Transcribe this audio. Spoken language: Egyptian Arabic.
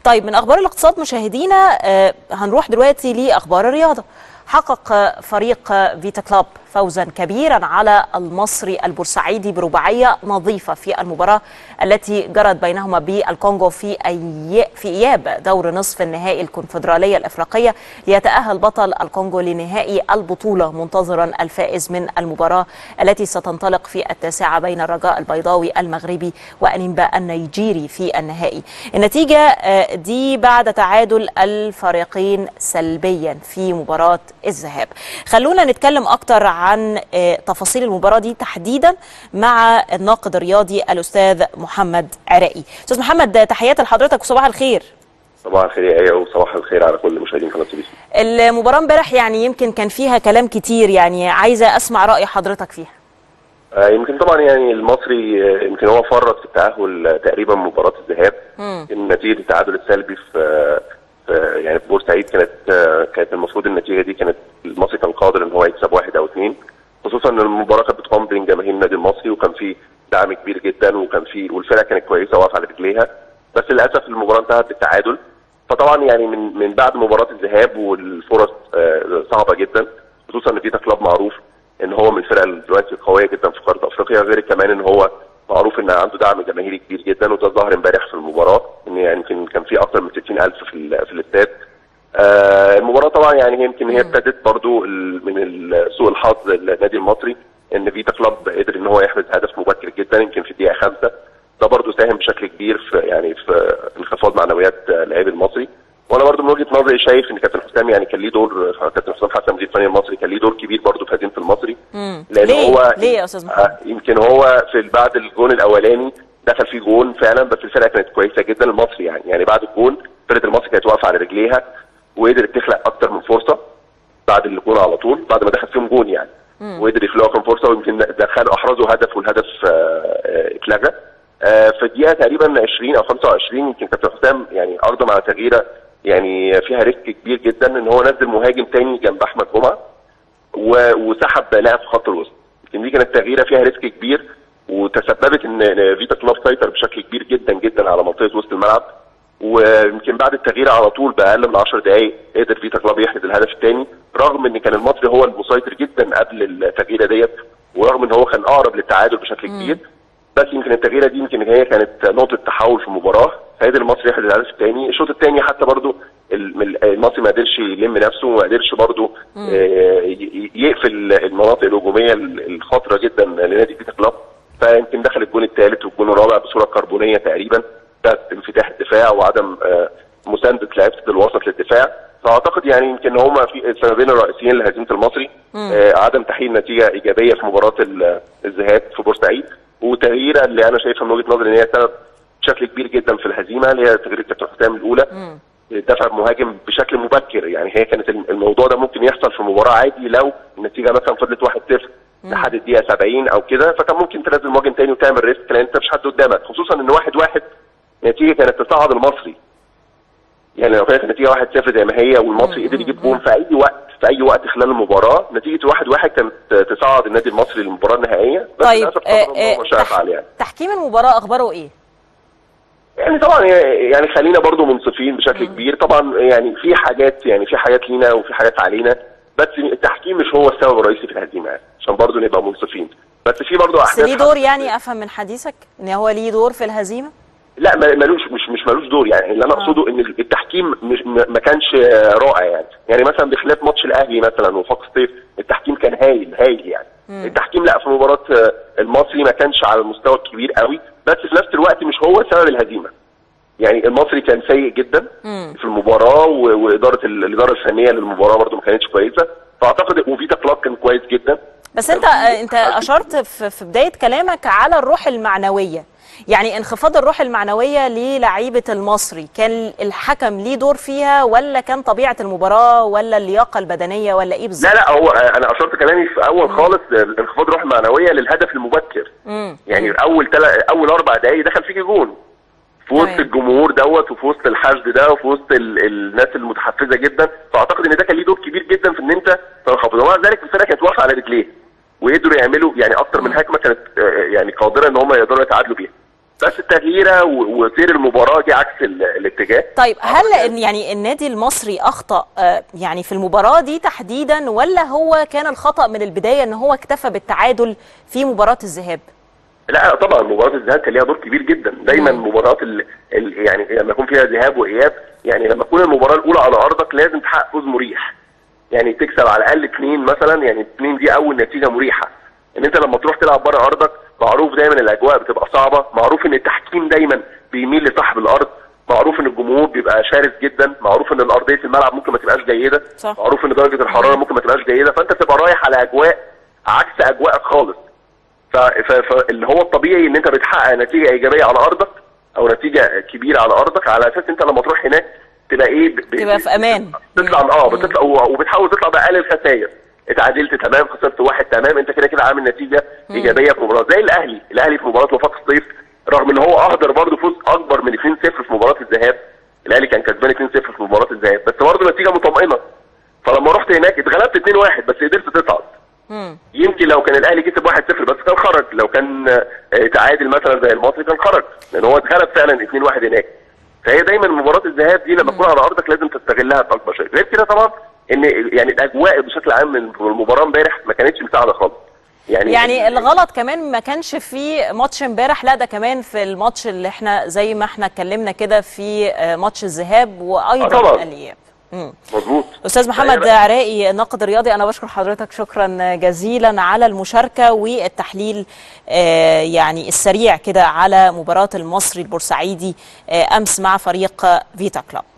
طيب من اخبار الاقتصاد مشاهدينا آه، هنروح دلوقتي لاخبار الرياضه حقق فريق فيتا كلوب فوزا كبيرا على المصري البورسعيدي برباعيه نظيفه في المباراه التي جرت بينهما بالكونغو في أي... في اياب دور نصف النهائي الكونفدراليه الافريقيه ليتاهل بطل الكونغو لنهائي البطوله منتظرا الفائز من المباراه التي ستنطلق في التاسعه بين الرجاء البيضاوي المغربي وانيمبا النيجيري في النهائي. النتيجه آه، دي بعد تعادل الفريقين سلبيا في مباراه الذهاب. خلونا نتكلم اكتر عن آه، تفاصيل المباراه دي تحديدا مع الناقد الرياضي الاستاذ محمد عراقي. استاذ محمد تحياتي لحضرتك وصباح الخير. صباح الخير يا ايه وصباح الخير على كل مشاهدين قناه سي بي سي المباراه امبارح يعني يمكن كان فيها كلام كتير يعني عايزه اسمع راي حضرتك فيها. آه، يمكن طبعا يعني المصري آه، يمكن هو فرط في التاهل آه، تقريبا مباراه الذهاب مم. يمكن نتيجه التعادل السلبي في آه، في- يعني في بورسعيد كانت آه، كانت المفروض النتيجه دي كانت المصري كان قادر ان هو يكسب واحد او اثنين خصوصا ان المباراه كانت بتقام بين جماهير النادي المصري وكان في دعم كبير جدا وكان في والفرقه كانت كويسه واقفه على رجليها بس للاسف المباراه انتهت بالتعادل فطبعا يعني من من بعد مباراه الذهاب والفرص آه، صعبه جدا خصوصا ان فيتا كلاب معروف ان هو من الفرق اللي دلوقتي القويه جدا في قاره افريقيا غير كمان ان هو معروف ان عنده دعم جماهيري كبير جدا وده ظهر امبارح في المباراه ان يعني يمكن كان في اكثر من 60000 في ال- في الاستاد آه، المباراه طبعا يعني هي يمكن هي ابتدت برضو ال- من ال- سوء الحظ النادي المصري ان فيتا كلاب قدر ان هو يحرز هدف مبكر جدا يمكن في الدقيقه خمسة ده برضو ساهم بشكل كبير في يعني في انخفاض معنويات آه، اللاعب المصري وانا برضو من وجهه نظري شايف ان كابتن حسام يعني كان ليه دور كابتن حسام حسن مدير الفني المصري كان ليه دور كبير برضو في هزيمه المصري مم. لان ليه؟ هو ليه يا استاذ محمد؟ آه، يمكن هو في بعد الجون الاولاني دخل فيه جون فعلا بس الفرقه كانت كويسه جدا المصري يعني يعني بعد الجون فرقه المصري كانت واقفه على رجليها وقدرت تخلق اكتر من فرصه بعد الجون على طول بعد ما دخل فيهم جون يعني وقدر يخلقوا كم فرصه ويمكن دخلوا احرزوا هدف والهدف آه، آه، اتلغى آه، في الدقيقه تقريبا 20 او 25 يمكن كابتن حسام يعني اقدم على تغييره يعني فيها ريسك كبير جدا ان هو نزل مهاجم تاني جنب احمد جمعه و- وسحب لاعب في خط الوسط يمكن دي كانت تغييره فيها ريسك كبير وتسببت ان إن فيتا كلوب سيطر بشكل كبير جدا جدا على منطقه وسط الملعب ويمكن بعد التغيير على طول باقل من 10 دقائق قدر فيتا كلوب يحرز الهدف الثاني رغم ان كان المصري هو المسيطر جدا قبل التغييره ديت ورغم ان هو كان اقرب للتعادل بشكل كبير بس يمكن التغييره دي يمكن هي كانت نقطه تحول في المباراه فقدر المصري يحرز الهدف الثاني الشوط الثاني حتى برضو ال- المصري ما قدرش يلم نفسه وما قدرش برضو آه، ي- يقفل المناطق الهجوميه الخطره جدا لنادي فيتا كلوب فيمكن دخل الجون الثالث والجون الرابع بصوره كربونيه تقريبا بسبب انفتاح الدفاع وعدم آه، مسانده لعيبه الوسط للدفاع فاعتقد يعني يمكن هما في السببين الرئيسيين لهزيمه المصري آه عدم تحقيق نتيجه ايجابيه في مباراه ال- الذهاب في بورسعيد وتغييره اللي انا شايفها من وجهه نظري ان هي سبب بشكل كبير جدا في الهزيمه اللي هي تغيير كابتن حسام الاولى دفع مهاجم بشكل مبكر يعني هي كانت الم- الموضوع ده ممكن يحصل في مباراه عادي لو النتيجه مثلا فضلت 1-0 لحد الدقيقه 70 او كده فكان ممكن تنزل مهاجم تاني وتعمل ريسك لان انت مش حد قدامك خصوصا ان 1-1 نتيجه كانت تصعد المصري يعني لو كانت النتيجه 1-0 زي ما هي والمصري قدر يجيب جون في اي وقت في اي وقت خلال المباراه نتيجه 1-1 كانت تصعد النادي المصري للمباراه النهائيه بس طيب للاسف آه، قدر الله آه، ما شاء تح- فعل يعني تحكيم المباراه اخباره ايه؟ يعني طبعا يعني خلينا برضو منصفين بشكل كبير طبعا يعني في حاجات يعني في حاجات لينا وفي حاجات علينا بس التحكيم مش هو السبب الرئيسي في الهزيمه يعني عشان برضو نبقى منصفين بس في برضو بس احداث ليه دور حصلت- يعني افهم من حديثك ان هو ليه دور في الهزيمه؟ لا ما- ملوش مش مش ملوش دور يعني اللي انا آه. اقصده ان التحكيم مش ما ما كانش رائع يعني يعني مثلا بخلاف ماتش الاهلي مثلا وفاق سطيف التحكيم كان هايل هايل يعني التحكيم لا في مباراه آه، المصري ما كانش على المستوى الكبير قوي بس في نفس الوقت مش هو سبب الهزيمه يعني المصري كان سيء جدا مم. في المباراه و- واداره ال- الاداره الفنيه للمباراه برده ما كانتش كويسه فاعتقد وفيتا كلاب كان كويس جدا بس انت انت اشرت في في بدايه كلامك على الروح المعنويه يعني انخفاض الروح المعنويه للعيبه المصري كان الحكم ليه دور فيها ولا كان طبيعه المباراه ولا اللياقه البدنيه ولا ايه بالظبط؟ لا لا هو انا اشرت كلامي في اول خالص انخفاض الروح المعنويه للهدف المبكر مم. يعني اول تل... اول اربع دقائق دخل فيك جون في وسط تمام. الجمهور دوت وفي وسط الحشد ده وفي وسط ال... الناس المتحفزه جدا فاعتقد ان ده كان ليه دور كبير جدا في ان انت تنخفض ومع ذلك الفرقه كانت واقفه على رجليها وقدروا يعملوا يعني اكتر من هجمه كانت آه، يعني قادره ان هم يقدروا يتعادلوا بيها بس التغييره و- وسير المباراه دي عكس ال- الاتجاه طيب هل إن يعني النادي المصري اخطا آه، يعني في المباراه دي تحديدا ولا هو كان الخطا من البدايه ان هو اكتفى بالتعادل في مباراه الذهاب لا طبعا مباراه الذهاب كان ليها دور كبير جدا دايما مم. مباراه ال... ال... يعني لما يكون فيها ذهاب واياب يعني لما تكون المباراه الاولى على ارضك لازم تحقق فوز مريح يعني تكسب على الاقل اثنين مثلا يعني اثنين دي اول نتيجه مريحه ان انت لما تروح تلعب بره ارضك معروف دايما الاجواء بتبقى صعبه معروف ان التحكيم دايما بيميل لصاحب الارض معروف ان الجمهور بيبقى شرس جدا معروف ان ارضيه الملعب ممكن ما تبقاش جيده صح. معروف ان درجه الحراره ممكن ما تبقاش جيده فانت تبقى رايح على اجواء عكس اجواءك خالص ف- ف- فاللي هو الطبيعي ان انت بتحقق نتيجه ايجابيه على ارضك او نتيجه كبيره على ارضك على اساس انت لما تروح هناك تبقى ايه ب- ب- تبقى في أمان. تطلع اه بتطلع وبتحاول تطلع باقل الخسائر اتعادلت تمام خسرت واحد تمام انت كده كده عامل نتيجه ايجابيه في مباراه زي الاهلي الاهلي في مباراه وفاق الصيف رغم ان هو اهدر برضه فوز اكبر من 2-0 في مباراه الذهاب الاهلي كان كسبان 2-0 في مباراه الذهاب بس برضه نتيجه مطمئنه فلما رحت هناك اتغلبت 2-1 بس قدرت تصعد مم. يمكن لو كان الاهلي كسب 1-0 بس كان خرج لو كان آه، تعادل مثلا زي المصري كان خرج لان هو اتغلب فعلا 2-1 هناك فهي دايما مباراه الذهاب دي لما تكون على ارضك لازم تستغلها باكبر شكل غير كده طبعا ان يعني الاجواء بشكل عام من المباراه امبارح ما كانتش مساعده خالص يعني يعني الغلط كمان ما كانش في ماتش امبارح لا ده كمان في الماتش اللي احنا زي ما احنا اتكلمنا كده في آه، ماتش الذهاب آه، وايضا طبعا. الاياب مم. مظبوط استاذ محمد عراقي الناقد الرياضي انا بشكر حضرتك شكرا جزيلا على المشاركه والتحليل آه، يعني السريع كده على مباراه المصري البورسعيدي آه، امس مع فريق فيتا كلوب